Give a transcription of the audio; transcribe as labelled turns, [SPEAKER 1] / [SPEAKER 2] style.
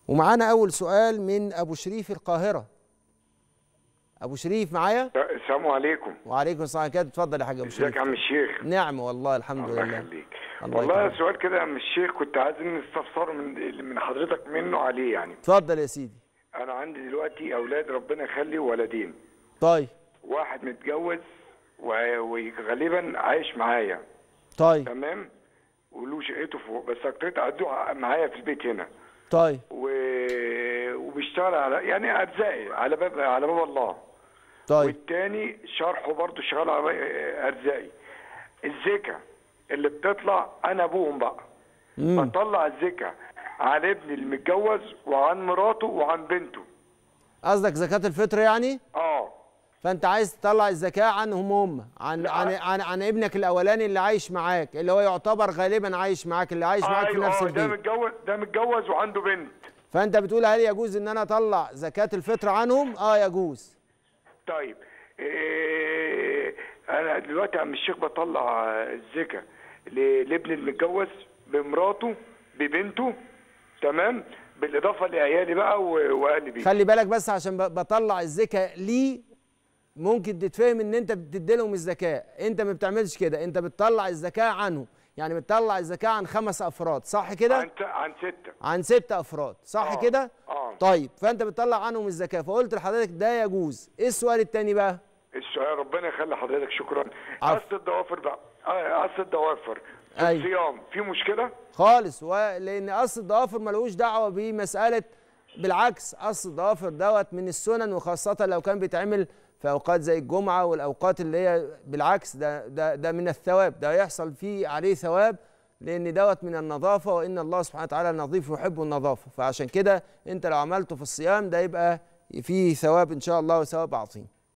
[SPEAKER 1] ومعانا اول سؤال من ابو شريف القاهره ابو شريف معايا
[SPEAKER 2] السلام عليكم
[SPEAKER 1] وعليكم السلام ورحمه الله اتفضل يا حاج ابو
[SPEAKER 2] ازيك يا
[SPEAKER 1] شريف
[SPEAKER 2] عم الشيخ
[SPEAKER 1] نعم والله الحمد
[SPEAKER 2] الله
[SPEAKER 1] لله
[SPEAKER 2] يخليك
[SPEAKER 1] الله
[SPEAKER 2] والله
[SPEAKER 1] يكرمك.
[SPEAKER 2] سؤال كده يا عم الشيخ كنت عايزين نستفسر من من حضرتك منه عليه يعني
[SPEAKER 1] اتفضل يا سيدي
[SPEAKER 2] انا عندي دلوقتي اولاد ربنا يخلي ولدين
[SPEAKER 1] طيب
[SPEAKER 2] واحد متجوز و- وغالبا عايش معايا
[SPEAKER 1] طيب
[SPEAKER 2] تمام وله شقته فوق بس اكتريت قعدوا معايا في البيت هنا
[SPEAKER 1] طيب
[SPEAKER 2] و... وبيشتغل على يعني ارزاقي على باب على باب الله
[SPEAKER 1] طيب
[SPEAKER 2] والتاني شرحه برضه شغال على ارزاقي الزكا اللي بتطلع انا ابوهم بقى
[SPEAKER 1] مم.
[SPEAKER 2] بطلع الزكا على ابني المتجوز وعن مراته وعن بنته
[SPEAKER 1] قصدك زكاه الفطر يعني
[SPEAKER 2] اه
[SPEAKER 1] فانت عايز تطلع الزكاه عنهم هم عن
[SPEAKER 2] لا.
[SPEAKER 1] عن عن, عن ابنك الاولاني اللي عايش معاك اللي هو يعتبر غالبا عايش معاك اللي عايش معاك في
[SPEAKER 2] ايوه
[SPEAKER 1] نفس
[SPEAKER 2] آه، ده
[SPEAKER 1] البيت
[SPEAKER 2] متجوز ده متجوز وعنده بنت
[SPEAKER 1] فانت بتقول هل يجوز ان انا اطلع زكاه الفطر عنهم اه يجوز
[SPEAKER 2] طيب إيه انا دلوقتي يا عم الشيخ بطلع الزكا ل- لابني المتجوز بمراته ببنته تمام بالاضافه لعيالي بقى و- واهلي بيه
[SPEAKER 1] خلي بالك بس عشان ب- بطلع الزكاه ليه ممكن تتفهم ان انت بتدي لهم الزكاه انت ما بتعملش كده انت بتطلع الزكاه عنهم يعني بتطلع الزكاه عن خمس افراد صح كده
[SPEAKER 2] عن ت- عن سته
[SPEAKER 1] عن ست افراد صح
[SPEAKER 2] آه،
[SPEAKER 1] كده
[SPEAKER 2] آه.
[SPEAKER 1] طيب فانت بتطلع عنهم الزكاه فقلت لحضرتك ده يجوز ايه السؤال التاني بقى
[SPEAKER 2] السؤال ربنا يخلي حضرتك شكرا
[SPEAKER 1] عفو.
[SPEAKER 2] قص الضوافر بقى آه، قص الضوافر في
[SPEAKER 1] أيوة.
[SPEAKER 2] الصيام في مشكله
[SPEAKER 1] خالص ولان قص الضوافر ملوش دعوه بمساله بالعكس قص الضوافر دوت من السنن وخاصه لو كان بيتعمل في اوقات زي الجمعه والاوقات اللي هي بالعكس ده ده ده من الثواب ده يحصل فيه عليه ثواب لان دوت من النظافه وان الله سبحانه وتعالى نظيف يحب النظافه فعشان كده انت لو عملته في الصيام ده يبقى فيه ثواب ان شاء الله وثواب عظيم